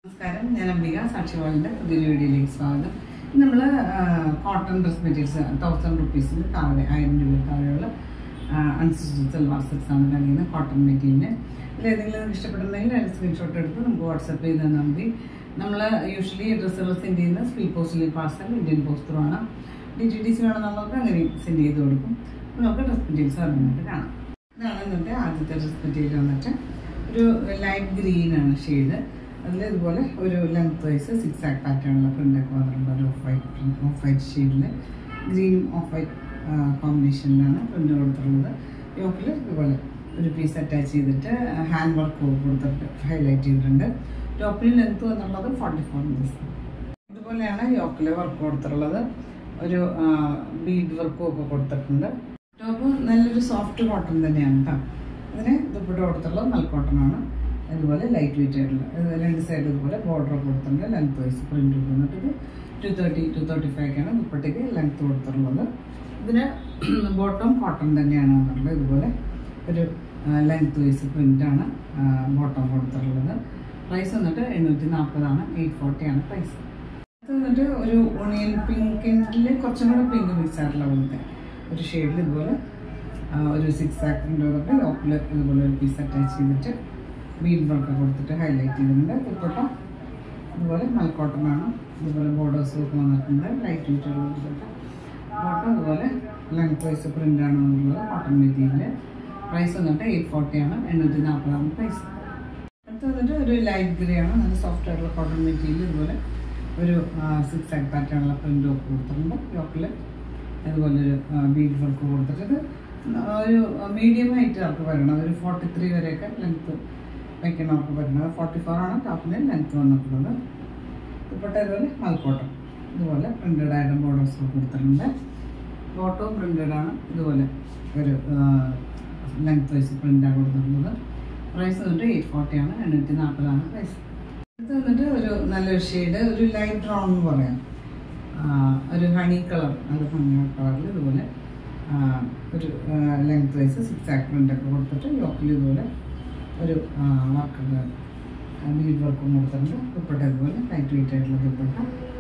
നമസ്കാരം ഞാൻ അംബിക സാക്ഷിവാളിൻ്റെ പുതിയൊരു വീഡിയോയിലേക്ക് സ്വാഗതം നമ്മൾ കോട്ടൺ ഡ്രസ് മെറ്റീരിയൽസ് തൗസൻഡ് റുപ്പീസിന് താഴെ ആയിരം രൂപ താഴെയുള്ള അൺസ്റ്റിച്ച് സൽവാർ സെറ്റ്സ് ആണ് കഴിയുന്നത് കോട്ടൺ മെറ്റീരിയലിന് ഇതിൽ ഏതെങ്കിലും നിങ്ങൾക്ക് ഇഷ്ടപ്പെടുന്നെങ്കിൽ അതിന് സ്ക്രീൻഷോട്ട് എടുത്ത് നമുക്ക് വാട്സപ്പ് ചെയ്ത് തന്നാൽ മതി നമ്മൾ യൂഷ്വലി ഡ്രസ്സുകൾ സെൻഡ് ചെയ്യുന്ന സ്പീഡ് പോസ്റ്റിൽ പാർസൽ ഇന്ത്യൻ പോസ്റ്റ് വേണം ഡി ടി ഡി സി വേണമെന്നുള്ളവർക്ക് അങ്ങനെ സെൻഡ് ചെയ്ത് കൊടുക്കും അപ്പോൾ നമുക്ക് ഡ്രസ് മെറ്റീരിയൽസ് പറഞ്ഞിട്ട് കാണാം ഇതാണ് ഇന്നത്തെ ആദ്യത്തെ ഡ്രസ് മെറ്റീരിയൽ വന്നിട്ട് ഒരു ലൈറ്റ് ഗ്രീൻ ആണ് ഷെയ്ഡ് അതിൽ ഇതുപോലെ ഒരു ലെങ്ത് വൈസ് സിക്സ് ആക്ക് പാറ്റേണുള്ള പ്രിൻ്റൊക്കെ വന്നിട്ടുണ്ട് ഒരു ഓഫ് വൈറ്റ് ഓഫ് വൈറ്റ് ഷെയ്ഡിൽ ഗ്രീനും ഓഫ് വൈറ്റ് കോമ്പിനേഷനിലാണ് പ്രിൻ്റ് കൊടുത്തിട്ടുള്ളത് യോക്കിൽ ഇതുപോലെ ഒരു പീസ് അറ്റാച്ച് ചെയ്തിട്ട് ഹാൻഡ് വർക്ക് കൊടുത്തിട്ട് ഹൈലൈറ്റ് ചെയ്തിട്ടുണ്ട് ടോപ്പിൽ ലെങ്ത് വന്നുള്ളത് ഫോർട്ടി ഫോർ ഇഞ്ചസ് ഇതുപോലെയാണ് യോക്കിൽ വർക്ക് കൊടുത്തിട്ടുള്ളത് ഒരു ബീഡ് വർക്കും ഒക്കെ കൊടുത്തിട്ടുണ്ട് ടോപ്പ് നല്ലൊരു സോഫ്റ്റ് കോട്ടൺ തന്നെയാണ് കേട്ടോ ഇതിന് ദുപ്പട്ട കൊടുത്തുള്ളത് നല്ല കോട്ടൺ ആണ് അതുപോലെ ലൈറ്റ് വെയിറ്റ് ആയിട്ടുള്ള ഇത് രണ്ട് സൈഡ് ഇതുപോലെ ബോർഡർ കൊടുത്തിട്ടുണ്ട് ലെങ്ത് വൈസ് പ്രിന്റ് വന്നിട്ട് ഇത് two thirty two thirty five ഒക്കെയാണ് ദുപ്പട്ടയ്ക്ക് ലെങ്ത് കൊടുത്തിട്ടുള്ളത് ഇതിന് ബോട്ടം കോട്ടൺ തന്നെയാണ് വന്നിട്ടുള്ളത് ഇതുപോലെ ഒരു ലെങ്ത് വൈസ് പ്രിൻ്റാണ് ബോട്ടം കൊടുത്തിട്ടുള്ളത് പ്രൈസ് വന്നിട്ട് എണ്ണൂറ്റി നാൽപ്പതാണ് എയ്റ്റ് ഫോർട്ടിയാണ് പ്രൈസ് ഇത് വന്നിട്ട് ഒരു ഒണിയൻ പിങ്കിൻ്റെ കുറച്ചും കൂടെ പിങ്ക് മിക്സ് ആയിട്ടുള്ള പോലത്തെ ഒരു ഷെയ്ഡിൽ ഇതുപോലെ ആ, ഒരു സിക്സ് ആക്കിൻ്റെ വന്നിട്ട് യോക്കിൽ ഇതുപോലെ ഒരു പീസ് അറ്റാച്ച് ചെയ്തിട്ട് ബീഡ് വർക്ക് കൊടുത്തിട്ട് ഹൈലൈറ്റ് ചെയ്തിട്ടുണ്ട് ദുപ്പട്ട ഇതുപോലെ മൽക്കോട്ടനാണ് ഇതുപോലെ ബോർഡേഴ്സ് ഒക്കെ വന്നിട്ടുണ്ട് ലൈറ്റ് വെയിറ്റ് ഉള്ള ദുപ്പട്ട ബോട്ടം ഇതുപോലെ ലെങ്ത് വൈസ് പ്രിൻ്റാണ് വന്നിട്ടുള്ളത് കോട്ടൺ മെറ്റീരിയൽ പ്രൈസ് വന്നിട്ട് എയ്റ്റ് ഫോർട്ടിയാണ് എണ്ണൂറ്റി നാൽപ്പതാണ് പ്രൈസ് അടുത്ത് വന്നിട്ട് ഒരു ലൈറ്റ് ഗ്രേ ആണ് നല്ല സോഫ്റ്റ് ആയിട്ടുള്ള കോട്ടൺ മെറ്റീരിയൽ ഇതുപോലെ ഒരു സിക്സ് ആക്ക് പാറ്റേണുള്ള പ്രിൻ്റ് ഒക്കെ കൊടുത്തിട്ടുണ്ട് യോക്കിൽ അതുപോലെ ഒരു ബീഡ് വർക്ക് കൊടുത്തിട്ട് ഇത് ഒരു മീഡിയം ഹൈറ്റ് അവർക്ക് വരണം ഒരു ഫോർട്ടി ത്രീ വരെയൊക്കെ ലെങ്ത്ത് വയ്ക്കണവർക്ക് വരുന്നത് ഫോർട്ടി ഫോർ ആണ് ടോപ്പിന് ലെങ്ത്ത് വന്നിട്ടുള്ളത് ദുപ്പട്ട ഇതുപോലെ മൽക്കോട്ടം ഇതുപോലെ പ്രിൻറ്റഡ് ആയിട്ട് ബോർഡേഴ്സ് കൊടുത്തിട്ടുണ്ട് ബോട്ടവും പ്രിൻറ്റഡ് ആണ് ഇതുപോലെ ഒരു ലെങ്ത് വൈസ് പ്രിൻ്റാണ് കൊടുത്തിട്ടുള്ളത് പ്രൈസ് വന്നിട്ട് എയ്റ്റ് ഫോർട്ടി ആണ് എണ്ണൂറ്റി നാൽപ്പതാണ് പ്രൈസ് ഇത് വന്നിട്ട് ഒരു നല്ലൊരു ഷെയ്ഡ് ഒരു ലൈറ്റ് ബ്രൗൺ എന്ന് പറയാം ആ, ഒരു ഹണി കളർ നല്ല ഭംഗിയുള്ള കളറിൽ ഇതുപോലെ ആ, ഒരു ലെങ്ത് വൈസ് സിക്സ് ആക്ക് പ്രിൻ്റൊക്കെ കൊടുത്തിട്ട് യോക്കിൽ ഇതുപോലെ ഒരു വർക്കൊക്കെ ബീഡ് വർക്കും കൊടുത്തിട്ടുണ്ട് ദുപ്പട്ട ഇതുപോലെ ലൈറ്റ് വെയിറ്റ് ആയിട്ടുള്ള ദുപ്പട്ട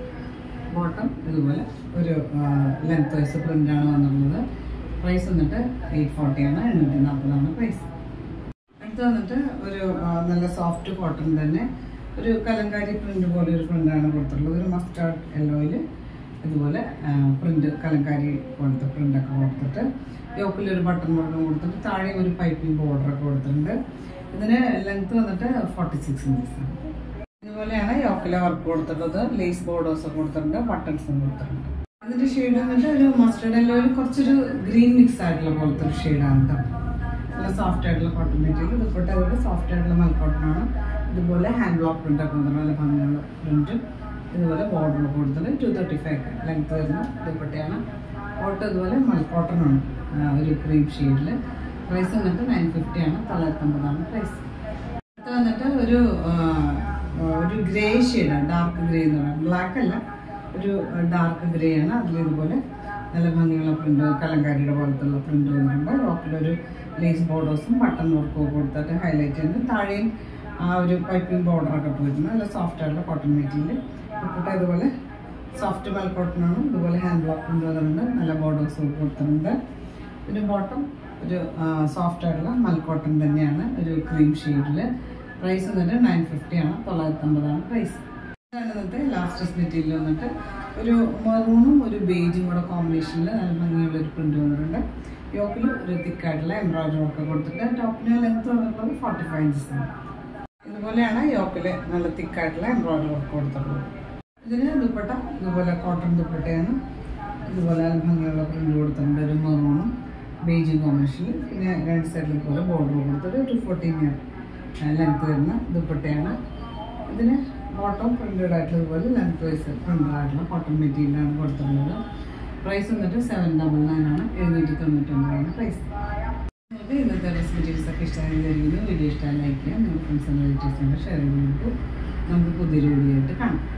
ബോട്ടം ഇതുപോലെ ഒരു ലെങ്ത് വൈസ് പ്രിൻ്റാണ് വന്നിട്ടുള്ളത് പ്രൈസ് വന്നിട്ട് എയ്റ്റ് ഫോർട്ടിയാണ് എണ്ണൂറ്റി നാൽപ്പതാണ് പ്രൈസ് അടുത്ത് വന്നിട്ട് ഒരു ആ, നല്ല സോഫ്റ്റ് കോട്ടൺ തന്നെ ഒരു കലങ്കാരി പ്രിന്റ് പോലെ ഒരു പ്രിന്റാണ് കൊടുത്തിട്ടുള്ളത് ഒരു മസ്റ്റാർഡ് യെല്ലോയിൽ ഇതുപോലെ പ്രിന്റ് കലങ്കാരി പോലത്തെ പ്രിന്റൊക്കെ കൊടുത്തിട്ട് യോക്കിൽ ഒരു ബട്ടൺ വർക്കും കൊടുത്തിട്ട് താഴെ ഒരു പൈപ്പിംഗ് ബോർഡറൊക്കെ കൊടുത്തിട്ടുണ്ട് ഇതിന് ലെങ്ത് വന്നിട്ട് ഫോർട്ടി സിക്സ് ഇഞ്ചസ് ആണ് ഇതുപോലെയാണ് യോക്കിലെ വർക്ക് കൊടുത്തിട്ടുള്ളത് ലേസ് ബോർഡേഴ്സ് ഒക്കെ കൊടുത്തിട്ടുണ്ട് ബട്ടൺസും കൊടുത്തിട്ടുണ്ട് അതിന്റെ ഷെയ്ഡ് വന്നിട്ട് ഒരു മസ്റ്റർഡ് യെല്ലോയിൽ കുറച്ചൊരു ഗ്രീൻ മിക്സ് ആയിട്ടുള്ള പോലത്തെ ഒരു ഷെയ്ഡാണ് കേട്ടോ നല്ല സോഫ്റ്റ് ആയിട്ടുള്ള കോട്ടൺ മെറ്റീരിയൽ ദുപ്പട്ട ഇതുപോലെ സോഫ്റ്റ് ആയിട്ടുള്ള മൽക്കോട്ടനാണ് ഇതുപോലെ ഹാൻഡ് ബ്ലോക്ക് പ്രിന്റ് ഒക്കെ വന്നിട്ട് നല്ല ഭംഗിയുള്ള പ്രിന്റും ഇതുപോലെ ബോർഡർ കൊടുത്തിട്ട് ടു തേർട്ടി ഫൈവ് ലെങ്ത് വരുന്ന ദുപ്പട്ടയാണ് കോട്ട ഇതുപോലെ മൽക്കോട്ടനാണ് ഒരു ക്രീം ഷെയ്ഡിൽ പ്രൈസ് വന്നിട്ട് നയൻ ഫിഫ്റ്റി ആണ് തൊള്ളായിരത്തമ്പതാണ് പ്രൈസ് അടുത്ത വന്നിട്ട് ഒരു ആ, ഒരു ഗ്രേ ഷെയ്ഡാണ് ഡാർക്ക് ഗ്രേ എന്ന് പറയുന്നത് ബ്ലാക്ക് അല്ല ഒരു ഡാർക്ക് ഗ്രേ ആണ് അതിൽ ഇതുപോലെ നല്ല ഭംഗിയുള്ള പ്രിന്റ് കലങ്കാരിയുടെ പോലത്തുള്ള പ്രിന്റ് വന്നിട്ടുണ്ട് റോക്കിലൊരു ലേസ് ബോർഡേഴ്സും ബട്ടൺ വർക്കും ഒക്കെ കൊടുത്തിട്ട് ഹൈലൈറ്റ് ചെയ്യുന്നുണ്ട് താഴെയും ആ ഒരു പൈപ്പിംഗ് ബോർഡറൊക്കെ പോയിട്ടുണ്ട് നല്ല സോഫ്റ്റ് ആയിട്ടുള്ള കോട്ടൺ മെറ്റീരിയൽ ഇപ്പോഴത്തെ ഇതുപോലെ സോഫ്റ്റ് മൽ കോട്ടൺ ആണ് ഇതുപോലെ ഹാൻഡ് ബ്ലോക്ക് പ്രിന്റ് വന്നിട്ടുണ്ട് നല്ല ബോർഡേഴ്സ് ഒക്കെ കൊടുത്തിട്ടുണ്ട് പിന്നെ ബോട്ടം ഒരു സോഫ്റ്റ് ആയിട്ടുള്ള മൽ കോട്ടൺ തന്നെയാണ് ഒരു ക്രീം ഷെയ്ഡിൽ പ്രൈസ് വന്നിട്ട് നയൻ ഫിഫ്റ്റി ആണ് തൊള്ളായിരത്തി അമ്പതാണ് പ്രൈസ് ഇതാണ് ഇന്നത്തെ ലാസ്റ്റ് മെറ്റീരിയൽ വന്നിട്ട് ഒരു മെറൂണും ഒരു ബേജും കൂടെ കോമ്പിനേഷനിൽ നല്ല ഭംഗിയുള്ള ഒരു പ്രിന്റ് വന്നിട്ടുണ്ട് യോക്കിൽ ഒരു തിക്കായിട്ടുള്ള എംബ്രോയിഡറി വർക്ക് കൊടുത്തിട്ട് ടോപ്പിന് ലെങ്ത് വന്നിട്ടുള്ളത് ഫോർട്ടി ഫൈവ് ഇഞ്ചസ് ആണ് ഇതുപോലെയാണ് യോക്കിൽ നല്ല തിക്കായിട്ടുള്ള എംബ്രോയിഡറി വർക്ക് കൊടുത്തിട്ടുള്ളത് ഇതിന് ദുപ്പട്ട ഇതുപോലെ കോട്ടൺ ദുപ്പട്ടയാണ് ഇതുപോലെ നല്ല ഭംഗിയുള്ള പ്രിന്റ് കൊടുത്തിട്ടുണ്ട് ഒരു മെറൂണും ബേജും കോമ്പിനേഷനിൽ പിന്നെ രണ്ട് സൈഡിൽ ഇതുപോലെ ബോർഡർ കൊടുത്തിട്ട് ഒരു ഫോർട്ടീൻ ലെങ്ത് വരുന്ന ദുപ്പട്ടയാണ് ഇതിന് ബോട്ടം പ്രിന്റഡ് ആയിട്ടുള്ള ഇതുപോലെ ലെങ്ത് വൈസ് പ്രിന്റഡ് ആയിട്ടുള്ള കോട്ടൺ മെറ്റീരിയലാണ് കൊടുത്തിട്ടുള്ളത് പ്രൈസ് വന്നിട്ട് സെവൻ ഡബിൾ നയൻ ആണ് എഴുന്നൂറ്റി തൊണ്ണൂറ്റൊമ്പതാണ് പ്രൈസ് നിങ്ങൾക്ക് ഇന്നത്തെ ഡ്രസ് മെറ്റീരിയൽസ് ഒക്കെ ഇഷ്ടമായി വിചാരിക്കുന്നു വീഡിയോ ഇഷ്ടമായി ലൈക്ക് ചെയ്യാം നിങ്ങൾ ഫ്രണ്ട്സ് ആൻഡ് റിലേറ്റീവ്സിനോട് ഷെയർ ചെയ്ത് കൊടുക്കും നമുക്ക് പുതിയൊരു വീഡിയോ ആയിട്ട് കാണാം